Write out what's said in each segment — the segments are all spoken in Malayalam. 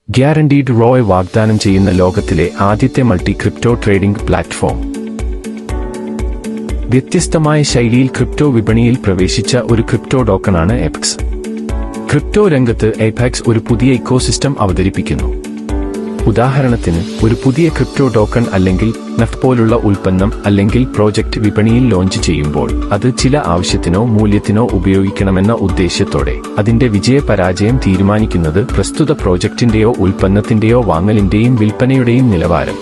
ഗ്യാരണ്ടീഡ് റോയ് വാഗ്ദാനം ചെയ്യുന്ന ലോകത്തിലെ ആദ്യത്തെ മൾട്ടി ക്രിപ്റ്റോ ട്രേഡിംഗ് പ്ലാറ്റ്ഫോം വ്യത്യസ്തമായ ശൈലിയിൽ ക്രിപ്റ്റോ വിപണിയിൽ പ്രവേശിച്ച ഒരു ക്രിപ്റ്റോ ടോക്കണാണ് എപ്ക്സ് ക്രിപ്റ്റോ രംഗത്ത് എപാക്സ് ഒരു പുതിയ ഇക്കോസിസ്റ്റം അവതരിപ്പിക്കുന്നു ഉദാഹരണത്തിന് ഒരു പുതിയ ക്രിപ്റ്റോ ടോക്കൺ അല്ലെങ്കിൽ നെഫ്റ്റ് പോലുള്ള ഉൽപ്പന്നം അല്ലെങ്കിൽ പ്രോജക്റ്റ് വിപണിയിൽ ലോഞ്ച് ചെയ്യുമ്പോൾ അത് ചില ആവശ്യത്തിനോ മൂല്യത്തിനോ ഉപയോഗിക്കണമെന്ന ഉദ്ദേശ്യത്തോടെ അതിന്റെ വിജയപരാജയം തീരുമാനിക്കുന്നത് പ്രസ്തുത പ്രോജക്റ്റിന്റെയോ ഉൽപ്പന്നത്തിന്റെയോ വാങ്ങലിന്റെയും വിൽപ്പനയുടെയും നിലവാരം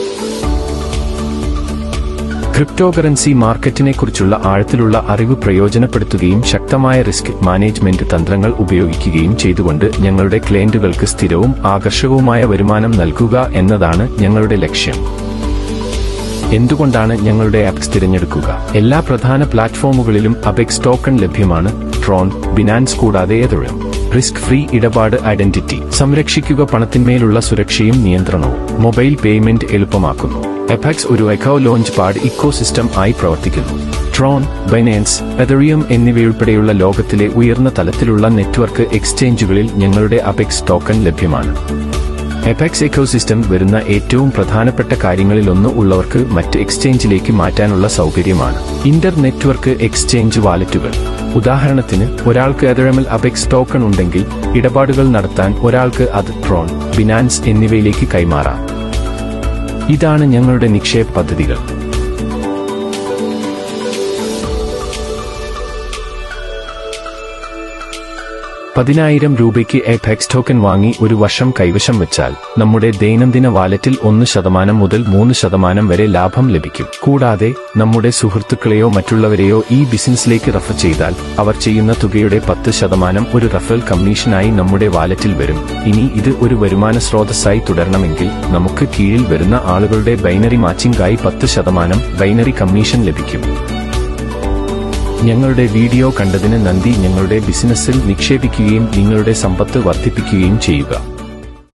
ക്രിപ്റ്റോകറൻസി മാർക്കറ്റിനെക്കുറിച്ചുള്ള ആഴത്തിലുള്ള അറിവ് പ്രയോജനപ്പെടുത്തുകയും ശക്തമായ റിസ്ക് മാനേജ്മെന്റ് തന്ത്രങ്ങൾ ഉപയോഗിക്കുകയും ചെയ്തുകൊണ്ട് ഞങ്ങളുടെ ക്ലയന്റുകൾക്ക് സ്ഥിരവും ആകർഷകവുമായ വരുമാനം നൽകുക എന്നതാണ് ഞങ്ങളുടെ ലക്ഷ്യം എന്തുകൊണ്ടാണ് ഞങ്ങളുടെ ആപ്സ് തിരഞ്ഞെടുക്കുക എല്ലാ പ്രധാന പ്ലാറ്റ്ഫോമുകളിലും അപെക്സ് ടോക്കൺ ലഭ്യമാണ് ട്രോൺ ബിനാൻസ് കൂടാതെ ഏതൊഴും റിസ്ക് ഫ്രീ ഇടപാട് ഐഡന്റിറ്റി സംരക്ഷിക്കുക പണത്തിന്മേലുള്ള സുരക്ഷയും നിയന്ത്രണവും മൊബൈൽ പേയ്മെന്റ് എളുപ്പമാക്കുന്നു എപാക്സ് ഒരു എക്കോ ലോഞ്ച് പാഡ് ഇക്കോസിസ്റ്റം ആയി പ്രവർത്തിക്കുന്നു ട്രോൺ ബൈനാൻസ് എതറിയം എന്നിവയുൾപ്പെടെയുള്ള ലോകത്തിലെ ഉയർന്ന തലത്തിലുള്ള നെറ്റ്വർക്ക് എക്സ്ചേഞ്ചുകളിൽ ഞങ്ങളുടെ അപെക്സ് ടോക്കൺ ലഭ്യമാണ് എപാക്സ് എക്കോസിസ്റ്റം വരുന്ന ഏറ്റവും പ്രധാനപ്പെട്ട കാര്യങ്ങളിലൊന്ന് ഉള്ളവർക്ക് മറ്റ് എക്സ്ചേഞ്ചിലേക്ക് മാറ്റാനുള്ള സൗകര്യമാണ് ഇന്റർ നെറ്റ്വർക്ക് എക്സ്ചേഞ്ച് വാലറ്റുകൾ ഉദാഹരണത്തിന് ഒരാൾക്ക് എതഴമൽ അപെക്സ് ടോക്കൺ ഉണ്ടെങ്കിൽ ഇടപാടുകൾ നടത്താൻ ഒരാൾക്ക് അത് ട്രോൺ ബിനാൻസ് എന്നിവയിലേക്ക് കൈമാറാം ഇതാണ് ഞങ്ങളുടെ നിക്ഷേപ പദ്ധതികൾ പതിനായിരം രൂപയ്ക്ക് എപെക്സ് ടോക്കൺ വാങ്ങി ഒരു വർഷം കൈവശം വെച്ചാൽ നമ്മുടെ ദൈനംദിന വാലറ്റിൽ ഒന്ന് ശതമാനം മുതൽ മൂന്ന് ശതമാനം വരെ ലാഭം ലഭിക്കും കൂടാതെ നമ്മുടെ സുഹൃത്തുക്കളെയോ മറ്റുള്ളവരെയോ ഈ ബിസിനസ്സിലേക്ക് റഫർ ചെയ്താൽ അവർ ചെയ്യുന്ന തുകയുടെ പത്ത് ശതമാനം ഒരു റഫറൽ കമ്മീഷനായി നമ്മുടെ വാലറ്റിൽ വരും ഇനി ഇത് ഒരു വരുമാന സ്രോതസ്സായി തുടരണമെങ്കിൽ നമുക്ക് കീഴിൽ വരുന്ന ആളുകളുടെ ബൈനറി മാച്ചിംഗായി പത്ത് ശതമാനം ബൈനറി കമ്മീഷൻ ലഭിക്കും ഞങ്ങളുടെ വീഡിയോ കണ്ടതിന് നന്ദി ഞങ്ങളുടെ ബിസിനസ്സിൽ നിക്ഷേപിക്കുകയും നിങ്ങളുടെ സമ്പത്ത് വർദ്ധിപ്പിക്കുകയും ചെയ്യുക